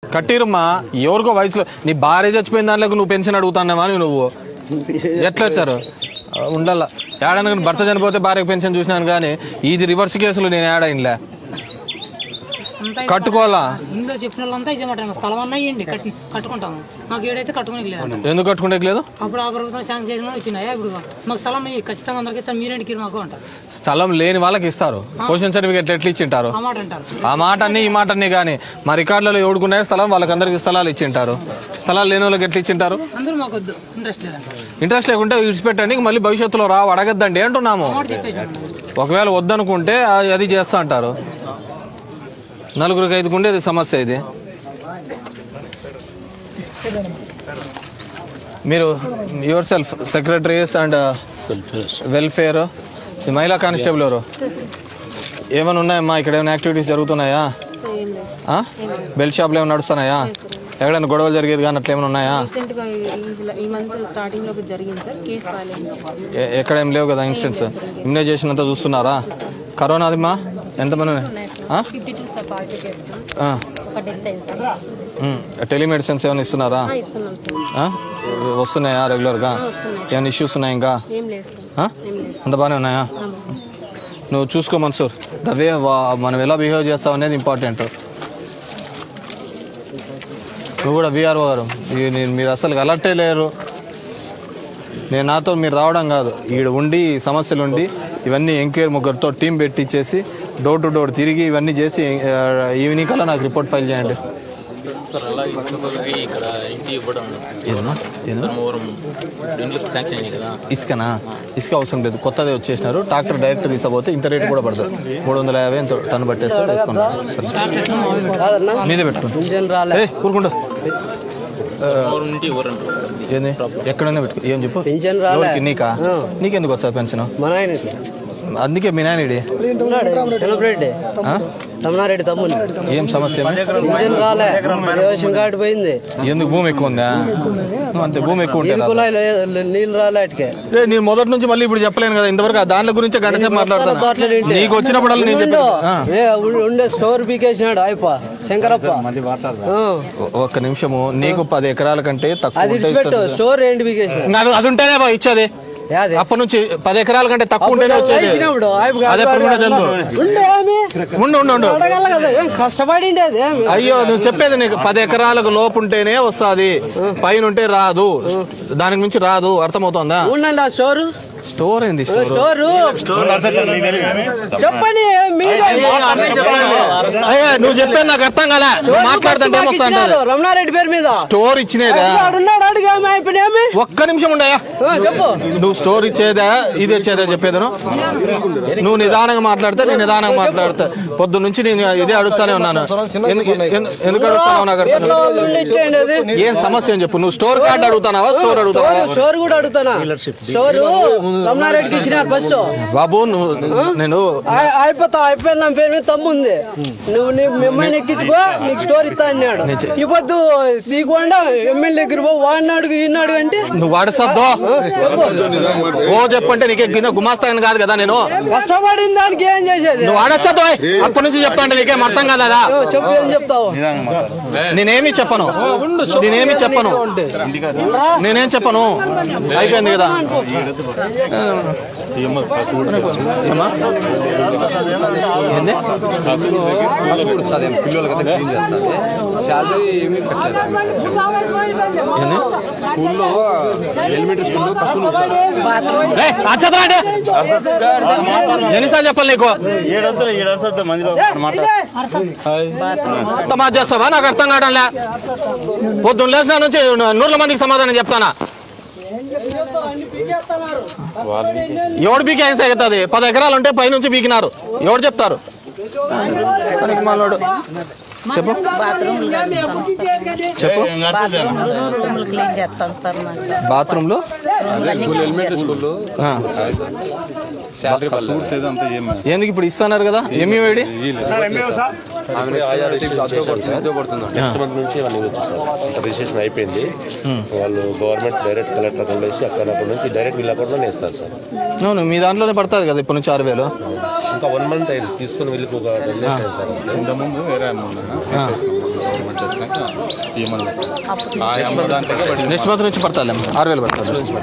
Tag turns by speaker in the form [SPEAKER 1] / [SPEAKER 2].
[SPEAKER 1] కట్టిరమ్మా ఎవరికో వయసులో నీ భార్య చచ్చిపోయిన దాంట్లో నువ్వు పెన్షన్ అడుగుతున్నావా అని నువ్వు ఎట్లా వచ్చారు ఆ, ఉండాల ఏడన భర్త చనిపోతే భార్యకు పెన్షన్ చూసినాను కానీ ఇది రివర్స్ కేసులు నేను ఏడా ఇంట్లో
[SPEAKER 2] అంతా ఇదే
[SPEAKER 1] కట్టుకోవాలా
[SPEAKER 2] ఇందులో చెప్పిన వాళ్ళంతా ఇదే మాట స్థలం అన్నా ఇవ్వండి కట్టి కట్టుకుంటాము మాకు ఏడైతే కట్టుకునే లేదు
[SPEAKER 1] ఎందుకు కట్టుకుంటే లేదు
[SPEAKER 2] అప్పుడు ఆ ప్రభుత్వం శాంక్షన్ చేసిన వాళ్ళు ఇచ్చినాయా ఇప్పుడు మాకు స్థలం ఇయ్యి, ఖచ్చితంగా అందరికి ఇస్తాను మీరేంటికి మాకు అంటారు
[SPEAKER 1] స్థలం లేని వాళ్ళకి ఇస్తారు పొజిషన్ సర్టిఫికేట్ ఎట్లా ఇచ్చింటారు
[SPEAKER 2] ఆ మాట అంటారు
[SPEAKER 1] ఆ మాట అన్ని ఈ మాట అన్ని కానీ మా రికార్డులలో ఎవడుకున్నాయో స్థలం వాళ్ళకందరికి స్థలాలు ఇచ్చింటారు స్థలాలు లేని వాళ్ళకి ఎట్లా ఇచ్చింటారు
[SPEAKER 2] అందరూ మాకు వద్దు ఇంట్రెస్ట్ లేదంటారు
[SPEAKER 1] ఇంట్రెస్ట్ లేకుంటే విడిచిపెట్టండి ఇంక మళ్ళీ భవిష్యత్తులో రా అడగద్దండి అంటున్నాము
[SPEAKER 2] మాట చెప్పేసాడు
[SPEAKER 1] ఒకవేళ వద్దనుకుంటే అది- అది చేస్తా అంటారు నలుగురికి ఐదుకు ఉండేది సమస్య ఇది మీరు your self secretaries and welfare మహిళా కానిస్టేబుల్ ఎవరు ఏమైనా ఉన్నాయమ్మా ఇక్కడ ఏమైనా యాక్టివిటీస్ జరుగుతున్నాయా ఆ? బెల్ట్ షాప్లు ఏమైనా నడుస్తున్నాయా ఎక్కడైనా గొడవలు జరిగేది కానీ అట్లా ఏమైనా ఉన్నాయా
[SPEAKER 3] రీసెంట్గా ఈ- ఈ మంత్ స్టార్టింగ్లో ఒకటి జరిగింది సార్ కేసు ఫైల్ అయింది
[SPEAKER 1] ఎ- ఎక్కడ ఏం లేవు కదా ఇన్సిడెంట్స్ ఇమ్యునైజేషన్ అంతా చూస్తున్నారా కరోనాదిమా ఎంతమంది ఆ?
[SPEAKER 3] Fifty two sir positive case
[SPEAKER 1] ఆ.
[SPEAKER 3] ఒక డెత్ అయింది సార్
[SPEAKER 1] ఉమ్. టెలిమెడిసిన్స్ ఏమైనా ఇస్తున్నారా
[SPEAKER 3] ఆ, ఇస్తున్నాం సార్
[SPEAKER 1] ఆ? వస్తున్నాయా రెగ్యులర్గా
[SPEAKER 3] వస్తున్నాయి
[SPEAKER 1] ఏమైనా ఇష్యూస్ ఉన్నాయి ఇంకా
[SPEAKER 3] ఏం లేదు సార్
[SPEAKER 1] ఆ?
[SPEAKER 3] ఏం లేదు
[SPEAKER 1] అంత బాగానే ఉన్నాయా నువ్వు చూసుకో మన్సూర్ దవే మనం ఎలా బిహేవ్ చేస్తావు అనేది ఇంపార్టెంట్ నువ్వు కూడా బీఆర్ఓ గారు ఈ- నేను- మీరు అసలు అలర్టే లేరు నేను నాతో మీరు రావడం కాదు ఈడ ఉండి ఈ సమస్యలు ఉండి ఇవన్నీ ఎంక్వైరీ ముగ్గురితో టీం పెట్టించేసి డోర్ టు డోర్ తిరిగి ఇవన్నీ చేసి ఆ, ఈవినింగ్ కల్లా నాకు రిపోర్ట్ ఫైల్ చేయండి
[SPEAKER 4] సార్ అలా ఇంకొకరికి ఇక్కడ ఇంటి ఇవ్వడం
[SPEAKER 1] ఏదన్నా ఏదన్నా
[SPEAKER 4] మూరం ఇండ్లకు శాంక్షన్ అయినాయి కదా
[SPEAKER 1] ఇసుకనా ఇసుక అవసరం లేదు కొత్తదే వచ్చేసినారు ట్రాక్టర్ డైరెక్ట్ తీసుకపోతే ఇంత రేటు కూడా పడుతుంది మూడు వందల యాభై ఎంత టన్ పట్టేస్తారు వేసుకున్నాను సరే మీదే పెట్టుకోండి ఏ ఊరుకుంటా
[SPEAKER 4] మూరం ఇంటి ఇవ్వరంట
[SPEAKER 1] ఏంది ఎక్కడైనా పెట్టుకో ఏం చెప్పు
[SPEAKER 5] పింఛన్
[SPEAKER 1] ఎవరికి? నీకా నీకెందుకు వచ్చా పెన్షన్
[SPEAKER 5] మా నాయన
[SPEAKER 1] అందుకే మీ నాయనడి
[SPEAKER 5] చంద్రరెడ్డి
[SPEAKER 1] ఆ?
[SPEAKER 5] రమణారెడ్డి తమ్ముని
[SPEAKER 1] ఏం సమస్య ఏమి?
[SPEAKER 5] పింఛన్ రాలే రేషన్ కార్డు పోయింది
[SPEAKER 1] ఎందుకు భూమి ఎక్కువ ఉందా నువ్వు అంతే భూమి ఎక్కువ ఉంటే
[SPEAKER 5] నీళ్ళు
[SPEAKER 1] రాదు.
[SPEAKER 5] కుళాయిలో ఏ- నీళ్ళు రాలే అటుకే
[SPEAKER 1] రే, నేను మొదటి నుంచి మళ్ళీ ఇప్పుడు చెప్పలేను కదా ఇంతవరకు ఆ దానిల గురించి గంట సేపు మాట్లాడతాను
[SPEAKER 5] తోటలో నిండి.
[SPEAKER 1] నీకు వచ్చినప్పుడల్లా నేను
[SPEAKER 5] ఉండు.
[SPEAKER 1] చెప్పాను ఆ.
[SPEAKER 5] ఏ, ఉం- ఉండే స్టోర్ పీకేసినాడు అయిపో శంకరప్ప ఆ.
[SPEAKER 1] ఒ- ఒక్క నిమిషము నీకు పది ఎకరాల కంటే తక్కువ
[SPEAKER 5] అది
[SPEAKER 1] ఉంటే
[SPEAKER 5] ఇడిచిపెట్టు
[SPEAKER 1] ఇస్తాను.
[SPEAKER 5] స్టోర్ ఏంటి పీకేసినాడు
[SPEAKER 1] ఇంకా అది- అది ఉంటేనే బా ఇచ్చేది
[SPEAKER 5] యాది
[SPEAKER 1] అప్పటి నుంచి పది ఎకరాల కంటే తక్కువ ఉంటేనే వచ్చేది
[SPEAKER 5] ఇచ్చినప్పుడు ఆయప్ప
[SPEAKER 1] అది ఎప్పుడు కూడా తెలుసు
[SPEAKER 5] ఉండే ఏమి?
[SPEAKER 1] ఉండు ఉండు ఉండు
[SPEAKER 5] అడగల కదా ఏం కష్టపడిండేది ఏమి
[SPEAKER 1] అయ్యో నువ్వు చెప్పేది నీకు పది ఎకరాలకు లోపు ఉంటేనే వస్తుంది పైన ఉంటే రాదు దానికి మించి రాదు అర్థమవుతోందా
[SPEAKER 5] ఉండండి ఆ స్టోరు
[SPEAKER 1] స్టోర్ ఏంది స్టోర్
[SPEAKER 5] స్టోరు చెప్పండి మీరే
[SPEAKER 1] అయ్యా నువ్వు చెప్పేది నాకు అర్థం కదా నువ్వు మాట్లాడుతుంటే
[SPEAKER 5] మాకు
[SPEAKER 1] ఏమొస్తా
[SPEAKER 5] ఇచ్చినారు, రమణారెడ్డి పేరు మీద
[SPEAKER 1] స్టోర్ ఇచ్చినేదా
[SPEAKER 5] వాడు ఉన్నాడు అడుగు ఏమి అయిపోయినా ఏమి?
[SPEAKER 1] ఒక్క నిమిషం ఉండయా
[SPEAKER 5] ఆ, చెప్పు
[SPEAKER 1] నువ్వు స్టోర్ ఇచ్చేదా ఇది ఇచ్చేదా చెప్పేదను నువ్వు నిదానంగా మాట్లాడితే నేను నిదానంగా మాట్లాడతా పొద్దు నుంచి నేను ఇదే అడుగుతానే ఉన్నాను ఎందు- ఎందు- ఎందుకు అడుగుతావు నాకు అర్థం
[SPEAKER 5] ఎట్లా
[SPEAKER 1] కాదు.
[SPEAKER 5] ఉండి ఇచ్చేయండి అది?
[SPEAKER 1] ఏం సమస్య అని చెప్పు నువ్వు స్టోర్ కార్డు అడుగుతానావా స్టోర్ అడుగుతావా
[SPEAKER 5] స్టోర్- స్టోర్ కూడా అడుగుతానా స్టోర్ రమణారెడ్డికి ఇచ్చినారు ఫస్ట్
[SPEAKER 1] బాబు నువ్వు నేను
[SPEAKER 5] అయి- అయిపోతావు అయిపోయిన నా పేరు మీద తమ్ము ఉంది నువ్వు నీ మిమ్మల్ని ఎక్కించుకో నీకు స్టోర్ ఇస్తా అన్నాడు ఈ పొద్దు తీయకుండా ఎమ్మెల్యే దగ్గర పో వాడిని అడుగు ఈయన అడుగు అంటే
[SPEAKER 1] నువ్వు వాడసద్దో ఓ చెప్పంటే నీకే గిన్నె గుమాస్తాను కాదు కదా నేను
[SPEAKER 5] కష్టపడిన దానికి ఏం చేసేది
[SPEAKER 1] నువ్వు వాడచ్చద్దు అప్పటి నుంచి చెప్తా అంటే నీకేం అర్థం కాదా
[SPEAKER 5] ఓ, చెప్పు ఏం చెప్తావు
[SPEAKER 1] నేనేమి చెప్పను నేనేమి చెప్పను నేనేం చెప్పను అయిపోయింది కదా ఏమ్మా? ఏంది?
[SPEAKER 6] శాలరీ ఏమీ పెట్టలేదు
[SPEAKER 1] ఏంది?
[SPEAKER 6] స్కూల్లో ఎలిమెంటరీ స్కూల్లో కసులు
[SPEAKER 1] ఏయ్, ఆ చదరా అంటే. ఎన్నిసార్లు చెప్పాలి నీకు తమాజ్ చేస్తావా నాకు అర్థం కావడంలే పొద్దున్న లేచిన నుంచి నూర్ల మందికి సమాధానం చెప్తానా ఎవడు బీకి ఏం అవుతుంది పది ఎకరాలు ఉంటే పైనుంచి బీకినారు ఎవడు చెప్తారు పనికి మాలోడు చెప్పు చెప్పు
[SPEAKER 3] బాత్రూమ్లు క్లీన్ చేస్తాం సార్ మాకు
[SPEAKER 1] బాత్రూమ్ లో
[SPEAKER 6] స్కూల్ ఎలిమెంటరీ స్కూల్లో
[SPEAKER 1] ఆ,
[SPEAKER 6] శాలరీ సూట్స్ ఏదంతా ఏం
[SPEAKER 1] ఎందుకు ఇప్పుడు ఇస్తున్నారు కదా ఏమి వేడి
[SPEAKER 6] ఆమె ఆయా అద్దె పడుతుంది అద్దె పడుతుంది
[SPEAKER 7] నెక్స్ట్ మంత్ నుంచి వాళ్ళు వచ్చేస్తారు అంత రిజిస్ట్రేషన్ అయిపోయింది వాళ్ళు గవర్నమెంట్ డైరెక్ట్ కలెక్టర్ అకౌంట్ వేసి అక్కడ అక్కడ నుంచి డైరెక్ట్ వీళ్ళ అకౌంట్లోనే ఇస్తారు సార్
[SPEAKER 1] అవును మీ దాంట్లోనే పడుతుంది కదా ఇప్పటి నుంచి ఆరు వేలు
[SPEAKER 7] ఇంకా వన్ మంత్ అయింది తీసుకొని వెళ్ళి ఒక రెండు days అయింది సార్ అంతే.
[SPEAKER 8] ఇంతకుముందు వేరే అమౌంట్ గవర్నమెంట్ వచ్చినాక ఈ మంది ఆ అమౌంట్ దాంట్లో
[SPEAKER 1] నెక్స్ట్ మంత్ నుంచి పడతాలేం ఆరు వేలు పడతారు